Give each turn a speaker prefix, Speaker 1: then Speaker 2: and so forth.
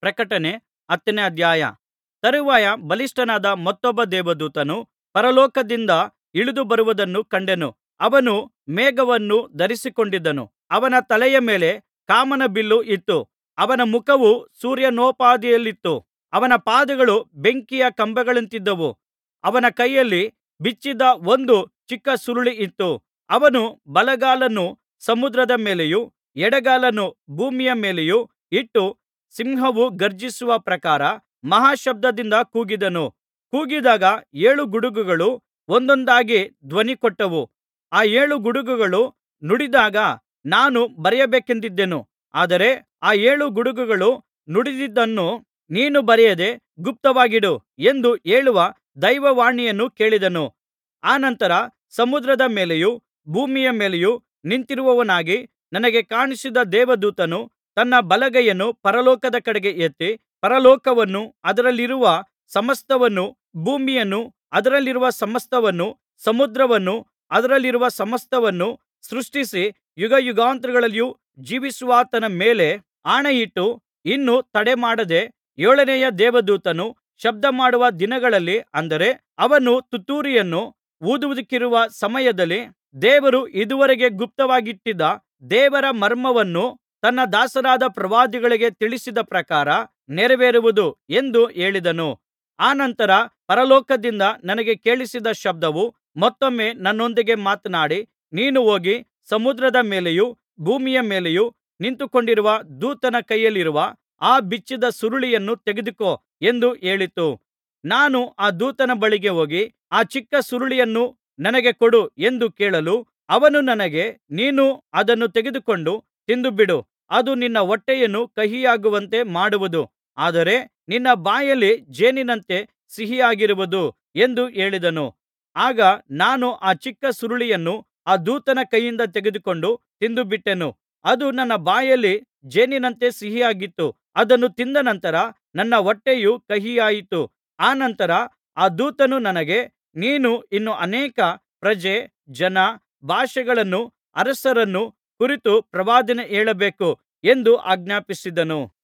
Speaker 1: ಪ್ರಕಟಣೆ ಹತ್ತನೇ ಅಧ್ಯಾಯ ತರುವಾಯ ಬಲಿಷ್ಠನಾದ ಮತ್ತೊಬ್ಬ ದೇವದೂತನು ಪರಲೋಕದಿಂದ ಇಳಿದು ಬರುವುದನ್ನು ಕಂಡೆನು ಅವನು ಮೇಘವನ್ನು ಧರಿಸಿಕೊಂಡಿದ್ದನು ಅವನ ತಲೆಯ ಮೇಲೆ ಕಾಮನ ಬಿಲ್ಲು ಇತ್ತು ಅವನ ಮುಖವು ಸೂರ್ಯನೋಪಾದಿಯಲ್ಲಿತ್ತು ಅವನ ಪಾದಗಳು ಬೆಂಕಿಯ ಕಂಬಗಳಂತಿದ್ದವು ಅವನ ಕೈಯಲ್ಲಿ ಬಿಚ್ಚಿದ್ದ ಒಂದು ಚಿಕ್ಕ ಸುರುಳಿ ಇತ್ತು ಅವನು ಬಲಗಾಲನ್ನು ಸಮುದ್ರದ ಮೇಲೆಯೂ ಎಡಗಾಲನ್ನು ಭೂಮಿಯ ಮೇಲೆಯೂ ಇಟ್ಟು ಸಿಂಹವು ಘರ್ಜಿಸುವ ಪ್ರಕಾರ ಮಹಾಶಬ್ದದಿಂದ ಕೂಗಿದನು ಕೂಗಿದಾಗ ಏಳು ಗುಡುಗುಗಳು ಒಂದೊಂದಾಗಿ ಧ್ವನಿಕೊಟ್ಟವು ಆ ಏಳು ಗುಡುಗುಗಳು ನುಡಿದಾಗ ನಾನು ಬರೆಯಬೇಕೆಂದಿದ್ದೆನು ಆದರೆ ಆ ಏಳು ಗುಡುಗುಗಳು ನುಡಿದಿದ್ದನ್ನು ನೀನು ಬರೆಯದೆ ಗುಪ್ತವಾಗಿಡು ಎಂದು ಹೇಳುವ ದೈವವಾಣಿಯನ್ನು ಕೇಳಿದೆನು ಅನಂತರ ಸಮುದ್ರದ ಮೇಲೆಯೂ ಭೂಮಿಯ ಮೇಲೆಯೂ ನಿಂತಿರುವವನಾಗಿ ನನಗೆ ಕಾಣಿಸಿದ ದೇವದೂತನು ತನ್ನ ಬಲಗೈಯನ್ನು ಪರಲೋಕದ ಕಡೆಗೆ ಎತ್ತಿ ಪರಲೋಕವನ್ನೂ ಅದರಲ್ಲಿರುವ ಸಮಸ್ತವನ್ನೂ ಭೂಮಿಯನ್ನೂ ಅದರಲ್ಲಿರುವ ಸಮಸ್ತವನ್ನೂ ಸಮುದ್ರವನ್ನೂ ಅದರಲ್ಲಿರುವ ಸಮಸ್ತವನ್ನೂ ಸೃಷ್ಟಿಸಿ ಯುಗಯುಗಾಂತರಗಳಲ್ಲಿಯೂ ಜೀವಿಸುವಾತನ ಮೇಲೆ ಆಣೆಯಿಟ್ಟು ಇನ್ನು ತಡಮಾಡದೆ ಏಳನೆಯ ದೇವದೂತನು ಶಬ್ದಮಾಡುವ ದಿನಗಳಲ್ಲಿ ಅಂದರೆ ಅವನು ತುತ್ತೂರಿಯನ್ನು ಊದುವುದಕ್ಕಿರುವ ಸಮಯದಲ್ಲಿ ದೇವರು ಇದುವರೆಗೆ ಗುಪ್ತವಾಗಿಟ್ಟಿದ್ದ ದೇವರ ಮರ್ಮವನ್ನು ತನ್ನ ದಾಸರಾದ ಪ್ರವಾದಿಗಳಿಗೆ ತಿಳಿಸಿದ ಪ್ರಕಾರ ನೆರವೇರುವುದು ಎಂದು ಹೇಳಿದನು ಅನಂತರ ಪರಲೋಕದಿಂದ ನನಗೆ ಕೇಳಿಸಿದ ಶಬ್ದವು ಮತ್ತೊಮ್ಮೆ ನನ್ನೊಂದಿಗೆ ಮಾತನಾಡಿ ನೀನು ಹೋಗಿ ಸಮುದ್ರದ ಮೇಲೆಯೂ ಭೂಮಿಯ ಮೇಲೆಯೂ ನಿಂತುಕೊಂಡಿರುವ ದೂತನ ಕೈಯಲ್ಲಿರುವ ಆ ಬಿಚ್ಚಿದ ಸುರುಳಿಯನ್ನು ತೆಗೆದುಕೋ ಎಂದು ಹೇಳಿತು ನಾನು ಆ ದೂತನ ಬಳಿಗೆ ಹೋಗಿ ಆ ಚಿಕ್ಕ ಸುರುಳಿಯನ್ನು ನನಗೆ ಕೊಡು ಎಂದು ಕೇಳಲು ಅವನು ನನಗೆ ನೀನು ಅದನ್ನು ತೆಗೆದುಕೊಂಡು ತಿಂದುಬಿಡು ಅದು ನಿನ್ನ ಹೊಟ್ಟೆಯನ್ನು ಕಹಿಯಾಗುವಂತೆ ಮಾಡುವುದು ಆದರೆ ನಿನ್ನ ಬಾಯಲ್ಲಿ ಜೇನಿನಂತೆ ಸಿಹಿಯಾಗಿರುವುದು ಎಂದು ಹೇಳಿದನು ಆಗ ನಾನು ಆ ಚಿಕ್ಕ ಸುರುಳಿಯನ್ನು ಆ ದೂತನ ಕೈಯಿಂದ ತೆಗೆದುಕೊಂಡು ತಿಂದುಬಿಟ್ಟೆನು ಅದು ನನ್ನ ಬಾಯಲ್ಲಿ ಜೇನಿನಂತೆ ಸಿಹಿಯಾಗಿತ್ತು ಅದನ್ನು ತಿಂದ ನಂತರ ನನ್ನ ಹೊಟ್ಟೆಯು ಕಹಿಯಾಯಿತು ಅನಂತರ ಆ ದೂತನು ನನಗೆ ನೀನು ಇನ್ನು ಅನೇಕ ಪ್ರಜೆ ಜನ ಭಾಷೆಗಳನ್ನು ಅರಸರನ್ನು ಕುರಿತು ಪ್ರವಾದನೆ ಹೇಳಬೇಕು ಎಂದು ಆಜ್ಞಾಪಿಸಿದನು